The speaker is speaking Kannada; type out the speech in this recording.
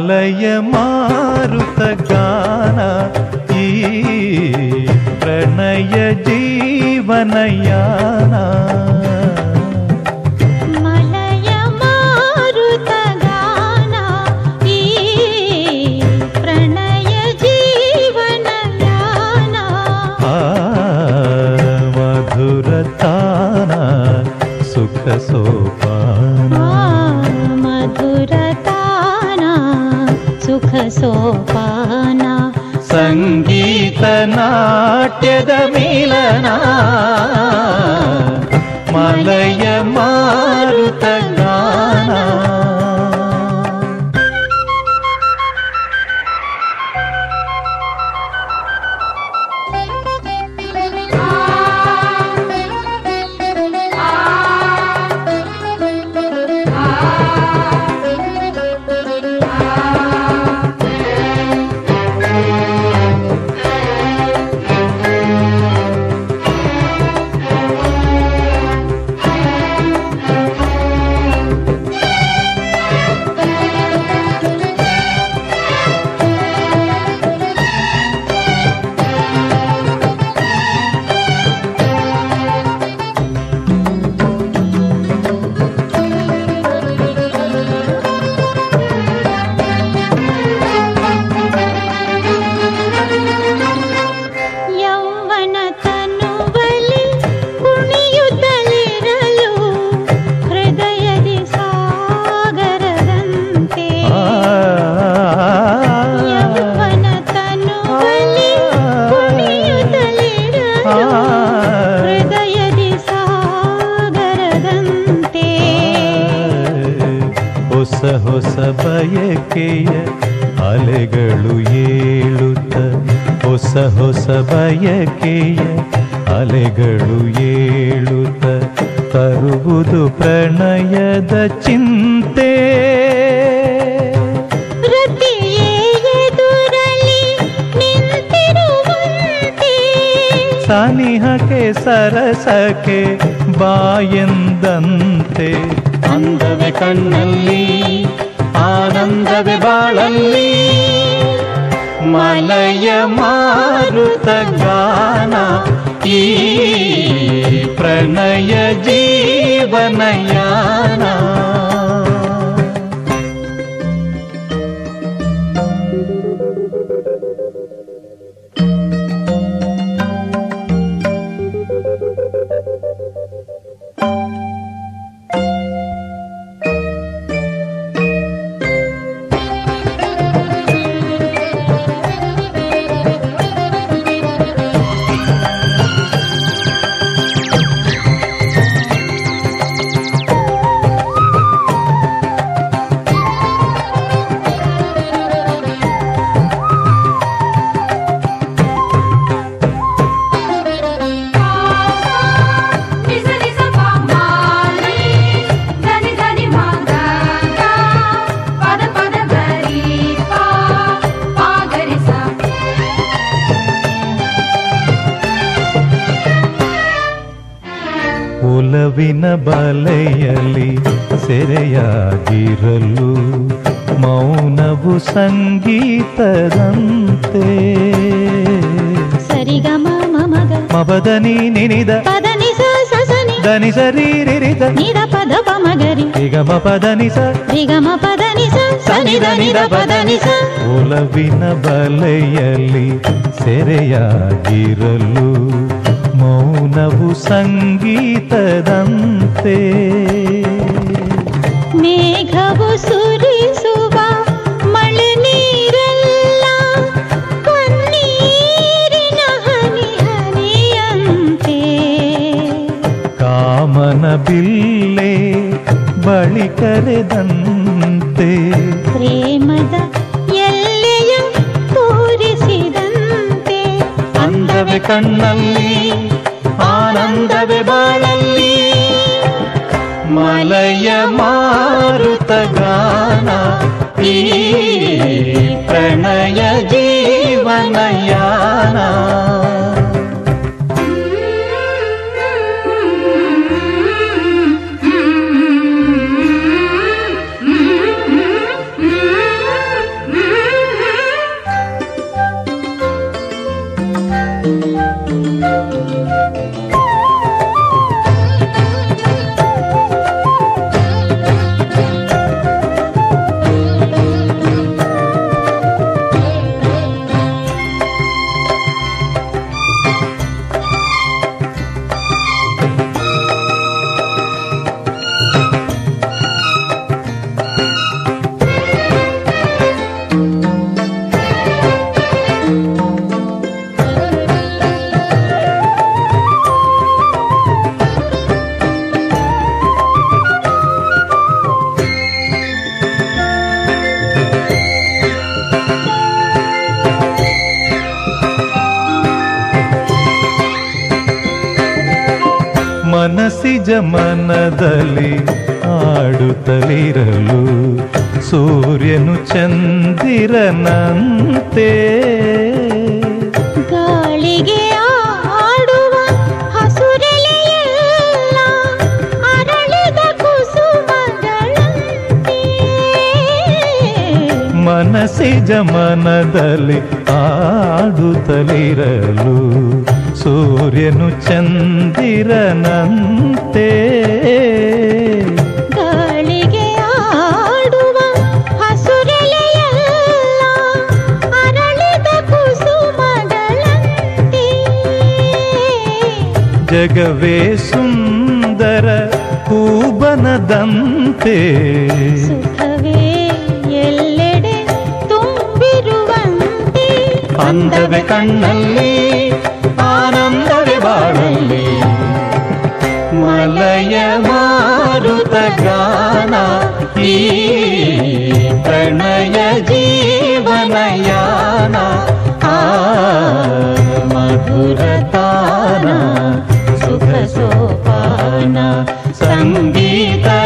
ಮಲಯ ಮಾರುತ ಗಾನ ಈ ಪ್ರಣಯ ಜೀವನಯಾನ ಮಲಯ ಮಾರುತ ಗಾನ ಈ ಪ್ರಣಯ ಜೀವನ ಯಾನ ಆ ಮಧುರ ತಾನ ಸುಖ ಸೋಪಾನ ಮಧುರ ತಾನ ಸುಖ ಸೋಪಾನ ಸಂಗೀತ ನಾಟ್ಯದ ಮಿಲನ ಮಲಯ ಮಾರುತ ಗಾನ ಯೌವನ ತನುವಲಿ ಕುಣಿಯುತ್ತಲಿರಲು ಹೃದಯದಿ ಸಾಗರದಂತೆ ಯೌವನ ತನುವಲಿ ಕುಣಿಯುತ್ತಲಿರಲು ಹೃದಯದಿ ಸಾಗರದಂತೆ ಹೊಸ ಹೊಸ ಬಯಕೆಯ ಅಲೆಗಳು ಏಳುತ್ತ ಹೊಸ ಹೊಸ ಬಯಕೆಯ ಅಲೆಗಳು ಏಳುತ್ತ ತರುವುದು ಪ್ರಣಯದ ಚಿಂತೆ ರತಿಯೇ ಎದುರಲಿ ನಿಂತಿರುವಂತೆ ಸನಿಹಕ್ಕೆ ಸರಸಕ್ಕೆ ಬಾಯೆಂದಂತೆ ಅಂದವೆ ಕಣ್ಣಲ್ಲಿ ಆನಂದವೆ ಬಾಳಲ್ಲಿ ಮಲಯ ಮಾರುತ ಗಾನ ಈ ಪ್ರಣಯ ಜೀವನಯಾನ నిజ నిజ పామాలి ధని ధని మాగగ పద పద గరి పా పా గరి సా ಒಲವಿನ ಬಲೆಯಲ್ಲಿ ಸೆರೆಯಾಗಿರಲು ಮೌನವು ಸಂಗೀತದಂತೆ ಸರಿಗಮ ಮಮಗ ಮಬದನಿ ನಿನಿದ ಪದ ನಿಸ ಸಸನಿ ದನಿ ಸರಿರಿರಿದ ನಿದ ಪದ ಪಮಗರಿ ನಿಗಮ ಪದನಿ ಸ ರಿಗಮ ಪದ ನಿಸ ಸನಿದ ನಿದ ಪದ ನಿಸ ಒಲವಿನ ಬಲೆಯಲ್ಲಿ ಸೆರೆಯಾಗಿರಲು ಮೌನವು ಸಂಗೀತದಂತೆ ಮೇಘವು ಸುರಿಸುವ ಮಳೆ ನೀರೆಲ್ಲ ಕಣ್ಣೀರಿನ ಹನಿ ಹನಿಯಂತೆ ಕಾಮನ ಬಿಲ್ಲೆ ಬಳಿ ಕರೆದಂತೆ ಪ್ರೇಮದ ಎಲ್ಲೆಯ ತೋರಿಸಿದಂತೆ ಅಂದವೆ ಕಣ್ಣಲ್ಲಿ ಆನಂದವೆ ಬಾಳಲ್ಲಿ ಮಲಯ ಮಾರುತ ಗಾನ ಈ ಪ್ರಣಯ ಜೀವನಯಾನ ಸಹಜ ಮನದಲ್ಲಿ ಆಡುತ್ತಲಿರಲು ಸೂರ್ಯನು ಚಂದಿರನಂತೆ ಗಾಳಿಗೆ ಆಡುವ ಹಸುರೆಲೆಯೆಲ್ಲ ಅರಳಿದ ಕುಸುಮಗಳಂತೆ ಮನಸ್ಸಿಜ ಮನದಲ್ಲಿ ಆಡುತ್ತಲಿರಲು ಸೂರ್ಯನು ಚಂದಿರನಂತೆ ಗಾಳಿಗೆ ಆಡುವ ಹಸುರೆಲೆಯೆಲ್ಲ ಅರಳಿದ ಕುಸುಮಗಳಂತೆ ಜಗವೇ ಸುಂದರ ಕೂಬನದಂತೆ ಸುಖವೇ ಎಲ್ಲೆಡೆ ತುಂಬಿರುವಂತೆ ಅಂದವೆ ಕಣ್ಣಲ್ಲಿ ಆನಂದವೇ ಬಾಳಲ್ಲಿ ಮಲಯ ಮಾರುತ ಗಾನ ಈ ಪ್ರಣಯ ಜೀವನಯಾನ ಆ ಮಧುರ ತಾನ ಸುಖ ಸೋಪಾನ ಸಂಗೀತ